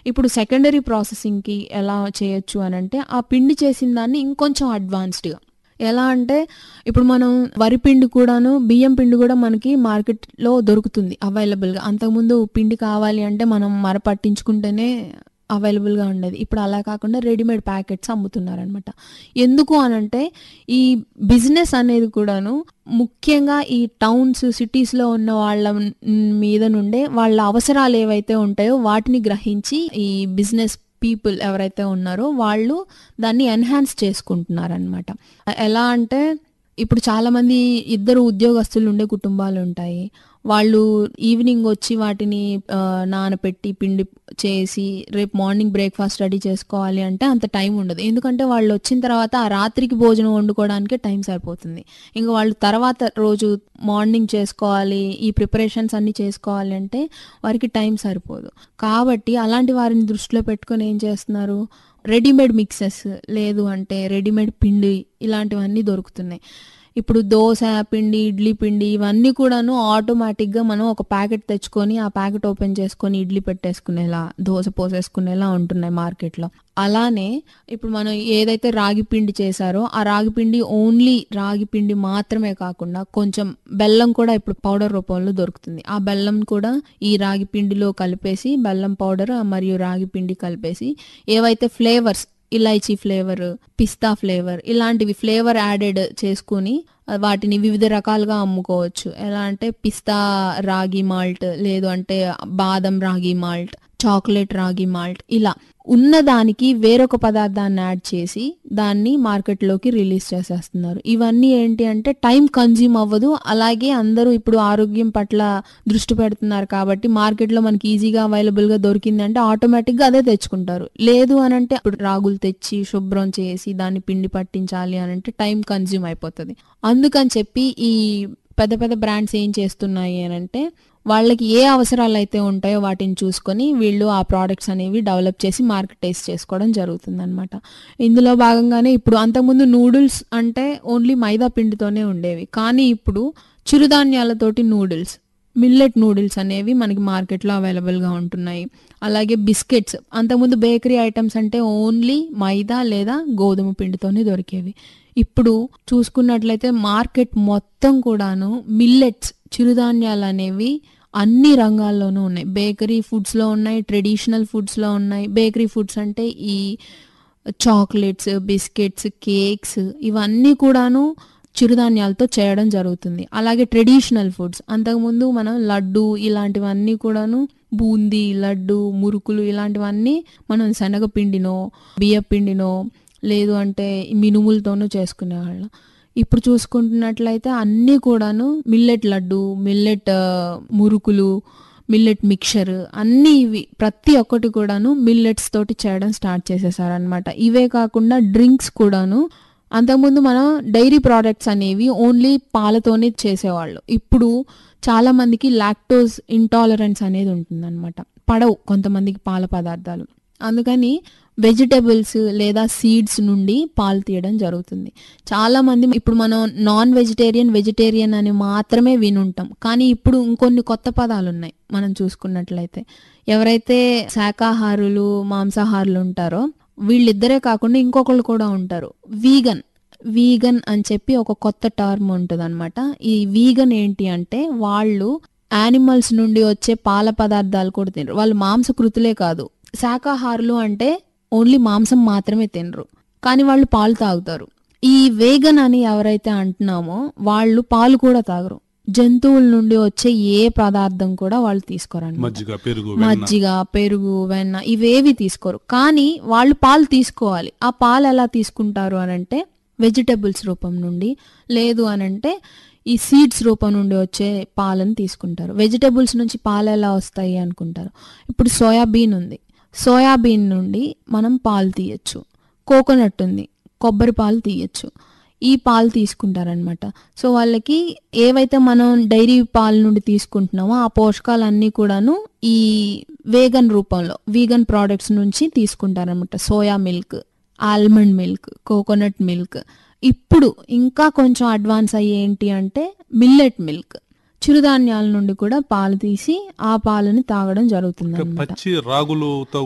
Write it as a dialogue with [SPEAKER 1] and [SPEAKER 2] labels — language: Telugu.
[SPEAKER 1] ఇప్పుడు సెకండరీ ప్రాసెసింగ్కి ఎలా చేయొచ్చు అని అంటే ఆ పిండి చేసిన దాన్ని ఇంకొంచెం అడ్వాన్స్డ్గా ఎలా అంటే ఇప్పుడు మనం వరి పిండి కూడాను బియ్యం పిండి కూడా మనకి మార్కెట్లో దొరుకుతుంది అవైలబుల్గా అంతకుముందు పిండి కావాలి అంటే మనం మర పట్టించుకుంటేనే అవైలబుల్గా ఉండేది ఇప్పుడు అలా కాకుండా రెడీమేడ్ ప్యాకెట్స్ అమ్ముతున్నారనమాట ఎందుకు అనంటే ఈ బిజినెస్ అనేది కూడాను ముఖ్యంగా ఈ టౌన్స్ సిటీస్లో ఉన్న వాళ్ళ మీద నుండే వాళ్ళ అవసరాలు ఏవైతే ఉంటాయో వాటిని గ్రహించి ఈ బిజినెస్ పీపుల్ ఎవరైతే ఉన్నారో వాళ్ళు దాన్ని ఎన్హాన్స్ చేసుకుంటున్నారనమాట ఎలా అంటే ఇప్పుడు చాలా మంది ఇద్దరు ఉద్యోగస్తులు ఉండే కుటుంబాలు ఉంటాయి వాళ్ళు ఈవినింగ్ వచ్చి వాటిని ఆ, నానపెట్టి పిండి చేసి రేపు మార్నింగ్ బ్రేక్ఫాస్ట్ రెడీ చేసుకోవాలి అంటే అంత టైం ఉండదు ఎందుకంటే వాళ్ళు వచ్చిన తర్వాత ఆ రాత్రికి భోజనం వండుకోవడానికే టైం సరిపోతుంది ఇంకా వాళ్ళు తర్వాత రోజు మార్నింగ్ చేసుకోవాలి ఈ ప్రిపరేషన్స్ అన్ని చేసుకోవాలి అంటే వారికి టైం సరిపోదు కాబట్టి అలాంటి వారిని దృష్టిలో పెట్టుకొని ఏం చేస్తున్నారు రెడీమేడ్ మిక్సెస్ లేదు అంటే రెడీమేడ్ పిండి ఇలాంటివన్నీ దొరుకుతున్నాయి ఇప్పుడు దోశ పిండి ఇడ్లీ పిండి ఇవన్నీ కూడాను ఆటోమేటిక్గా మనం ఒక ప్యాకెట్ తెచ్చుకొని ఆ ప్యాకెట్ ఓపెన్ చేసుకొని ఇడ్లీ పెట్టేసుకునేలా దోశ పోసేసుకునేలా ఉంటున్నాయి మార్కెట్లో అలానే ఇప్పుడు మనం ఏదైతే రాగి పిండి చేశారో ఆ రాగి పిండి ఓన్లీ రాగి పిండి మాత్రమే కాకుండా కొంచెం బెల్లం కూడా ఇప్పుడు పౌడర్ రూపంలో దొరుకుతుంది ఆ బెల్లం కూడా ఈ రాగి పిండిలో కలిపేసి బెల్లం పౌడర్ మరియు రాగి పిండి కలిపేసి ఏవైతే ఫ్లేవర్స్ ఇలైచీ ఫ్లేవర్ పిస్తా ఫ్లేవర్ ఇలాంటివి ఫ్లేవర్ యాడెడ్ చేసుకుని వాటిని వివిధ రకాలుగా అమ్ముకోవచ్చు ఎలా అంటే పిస్తా రాగి మాల్ట్ లేదు అంటే బాదం రాగి మాల్ట్ చాక్లెట్ రాగి మాల్ట్ ఇలా ఉన్నదానికి వేరొక పదార్థాన్ని యాడ్ చేసి దాన్ని మార్కెట్లోకి రిలీజ్ చేసేస్తున్నారు ఇవన్నీ ఏంటి అంటే టైం కన్జ్యూమ్ అవ్వదు అలాగే అందరూ ఇప్పుడు ఆరోగ్యం పట్ల దృష్టి పెడుతున్నారు కాబట్టి మార్కెట్లో మనకి ఈజీగా అవైలబుల్గా దొరికింది అంటే ఆటోమేటిక్గా అదే తెచ్చుకుంటారు లేదు అని అంటే ఇప్పుడు రాగులు తెచ్చి శుభ్రం చేసి దాన్ని పిండి పట్టించాలి అని అంటే టైం కన్జ్యూమ్ అయిపోతుంది అందుకని చెప్పి ఈ పెద్ద పెద్ద బ్రాండ్స్ ఏం చేస్తున్నాయి అని అంటే వాళ్ళకి ఏ అవసరాలు అయితే ఉంటాయో వాటిని చూసుకొని వీళ్ళు ఆ ప్రోడక్ట్స్ అనేవి డెవలప్ చేసి మార్కెటైజ్ చేసుకోవడం జరుగుతుంది అనమాట ఇందులో భాగంగానే ఇప్పుడు అంతకుముందు నూడిల్స్ అంటే ఓన్లీ మైదా పిండితోనే ఉండేవి కానీ ఇప్పుడు చిరుధాన్యాలతోటి నూడిల్స్ మిల్లెట్ నూడిల్స్ అనేవి మనకి మార్కెట్లో అవైలబుల్గా ఉంటున్నాయి అలాగే బిస్కెట్స్ అంతకుముందు బేకరీ ఐటమ్స్ అంటే ఓన్లీ మైదా లేదా గోధుమ పిండితోనే దొరికేవి ఇప్పుడు చూసుకున్నట్లయితే మార్కెట్ మొత్తం కూడాను మిల్లెట్స్ చిరుధాన్యాలు అనేవి అన్ని రంగాల్లోనూ ఉన్నాయి బేకరీ ఫుడ్స్లో ఉన్నాయి ట్రెడిషనల్ ఫుడ్స్లో ఉన్నాయి బేకరీ ఫుడ్స్ అంటే ఈ చాక్లెట్స్ బిస్కెట్స్ కేక్స్ ఇవన్నీ కూడాను చిరుధాన్యాలతో చేయడం జరుగుతుంది అలాగే ట్రెడిషనల్ ఫుడ్స్ అంతకుముందు మనం లడ్డు ఇలాంటివన్నీ కూడాను బూందీ లడ్డు మురుకులు ఇలాంటివన్నీ మనం శనగపిండినో బియ్యపిండినో లేదు అంటే మినుములతోనూ చేసుకునేవాళ్ళం ఇప్పుడు చూసుకుంటున్నట్లయితే అన్నీ కూడాను మిల్లెట్ లడ్డు మిల్లెట్ ఆ, మురుకులు మిల్లెట్ మిక్చర్ అన్నీ ఇవి ప్రతి ఒక్కటి కూడాను మిల్లెట్స్ తోటి చేయడం స్టార్ట్ చేసేసారనమాట ఇవే కాకుండా డ్రింక్స్ కూడాను అంతకుముందు మనం డైరీ ప్రోడక్ట్స్ అనేవి ఓన్లీ పాలతోనే చేసేవాళ్ళు ఇప్పుడు చాలా మందికి లాక్టోజ్ ఇంటాలరెన్స్ అనేది ఉంటుందన్నమాట పడవు కొంతమందికి పాల పదార్థాలు అందుకని వెజిటబుల్స్ లేదా సీడ్స్ నుండి పాలు తీయడం జరుగుతుంది చాలా మంది ఇప్పుడు మనం నాన్ వెజిటేరియన్ వెజిటేరియన్ అని మాత్రమే వినుంటాం కానీ ఇప్పుడు ఇంకొన్ని కొత్త పదాలు ఉన్నాయి మనం చూసుకున్నట్లయితే ఎవరైతే శాకాహారులు మాంసాహారులు ఉంటారో వీళ్ళిద్దరే కాకుండా ఇంకొకళ్ళు కూడా ఉంటారు వీగన్ వీగన్ అని చెప్పి ఒక కొత్త టర్మ్ ఉంటుంది ఈ వీగన్ ఏంటి అంటే వాళ్ళు యానిమల్స్ నుండి వచ్చే పాల పదార్థాలు కూడా తినరు వాళ్ళు మాంసకృతులే కాదు శాకాహారులు అంటే ఓన్లీ మాంసం మాత్రమే తినరు కానీ వాళ్ళు పాలు తాగుతారు ఈ వేగన్ అని ఎవరైతే అంటున్నామో వాళ్ళు పాలు కూడా తాగరు జంతువుల నుండి వచ్చే ఏ పదార్థం కూడా వాళ్ళు తీసుకోరన్నమాట
[SPEAKER 2] మజ్జిగ పెరుగు వెన్న.
[SPEAKER 1] మజ్జిగ పెరుగు వెన్న ఇవేవి తీసుకోరు కానీ వాళ్ళు పాలు తీసుకోవాలి ఆ పాలు ఎలా తీసుకుంటారు అని అంటే వెజిటబుల్స్ రూపం నుండి లేదు అని అంటే ఈ సీడ్స్ రూపం నుండి వచ్చే పాలను తీసుకుంటారు వెజిటబుల్స్ నుంచి పాలు ఎలా వస్తాయి అనుకుంటారు ఇప్పుడు సోయాబీన్ ఉంది సోయాబీన్ నుండి మనం పాలు తీయచ్చు కోకోనట్ ఉంది కొబ్బరి పాలు తీయచ్చు ఈ పాలు తీసుకుంటారనమాట సో వాళ్ళకి ఏవైతే మనం డైరీ పాల నుండి తీసుకుంటున్నామో ఆ పోషకాలన్నీ కూడాను ఈ వేగన్ రూపంలో వీగన్ ప్రోడక్ట్స్ నుంచి తీసుకుంటారనమాట soya milk almond milk coconut milk ఇప్పుడు ఇంకా కొంచెం అడ్వాన్స్ అయ్యి ఏంటి అంటే మిల్లెట్ మిల్క్ చిరుధాన్యాల నుండి కూడా పాలు తీసి ఆ పాలని తాగడం జరుగుతుంది
[SPEAKER 2] పచ్చి రాగులతో